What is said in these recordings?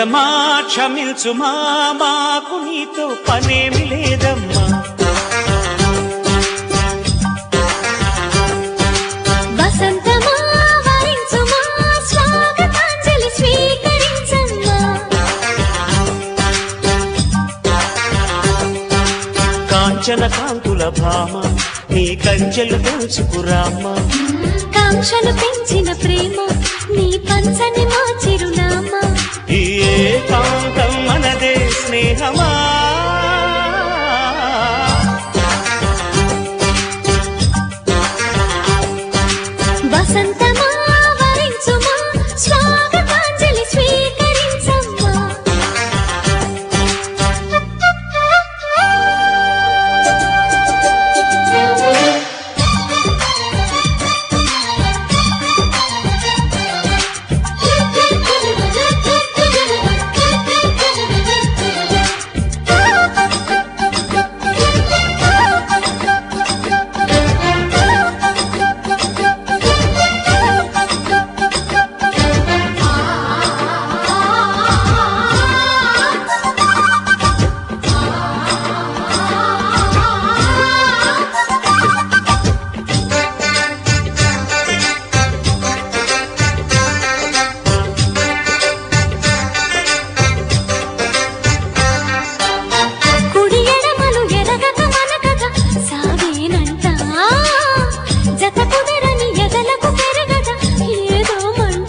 ప్రపంచమా క్షమించుమా మాకు నీతో పనేమి లేదమ్మా వసంతమా వరించుమా స్వాగతాంజలి స్వీకరించమ్మా కాంచన కాంతుల భామ నీ కంచెలు తెలుసుకురామ్మా కాంక్షలు పెంచిన ప్రేమ నీ పంచని మా చిరునామా ఈ ఏకాంతం మనదే స్నేహమా వసంతమా వరించుమా స్వాగతాంజలి స్వీకరించమ్మా కుడి ఎడమలు ఎరగక మనకక సాగేనంట జత కుదరని ఎదలకు పెరగక ఏదో మంట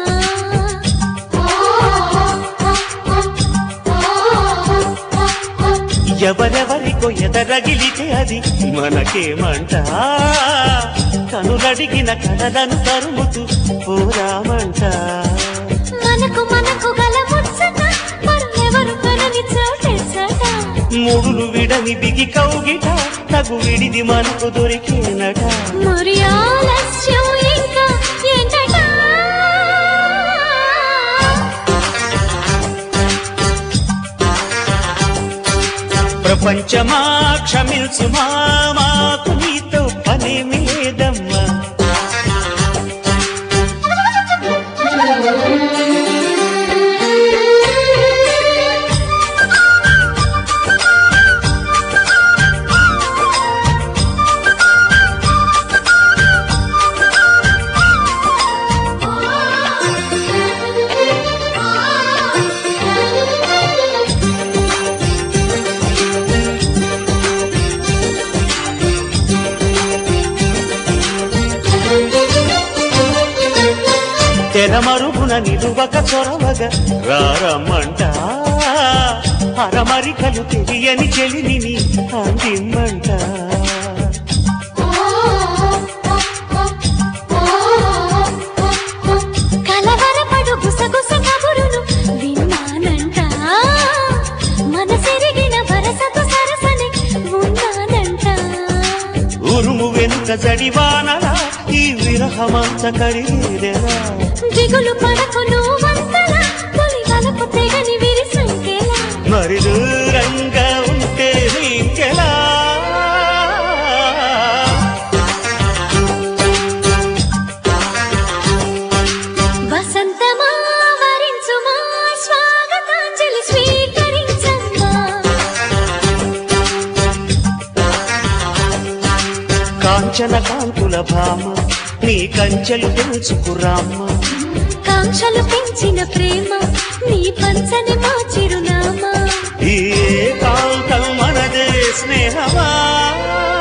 ఎవరెవరికో ఎదరగిలితే అది మనకేమంట కనులడిగిన కలలను తరుముతూ పోరామంట మనకు మనకు గల ముచ్చట మరెవరు కనని చోటెచ్చట మూడులు విడని బిగి కౌగిట తగు విడిది మనకు దొరికేనట మరి ఆలస్యం ఇంకా ఏంటట ప్రపంచమా క్షమించుమా మాకు నీతో పనేమి లేదమ్మా తెరమరుగున నిలువక చొరవగా రారమ్మంట అరమరికలు తెలియని చెలిని అందిమ్మంట కలవరపడు గుసగుస కబురును విన్నానంట మనసెరిగిన వరసకు సరసని ఉన్నానంట ఉరుము వెనుక జడివానలా ఈ విరహమంత కడిగేదెలా దిగులు పడకు నువ్వంతలా తొలి వలకు తెగని విరిసంకెలా మరి దూరంగా ఉంటే ఇంకెలా వసంతమా వరించుమా స్వాగతాంజలి స్వీకరించమ్మా కాంచన కాంతుల భామ నీ కంచెలు తెలుసుకురామ్మా కాంక్షలు పెంచిన ప్రేమ నీ పంచని మా చిరునామా ఈ ఏకాంతం మనదే స్నేహమా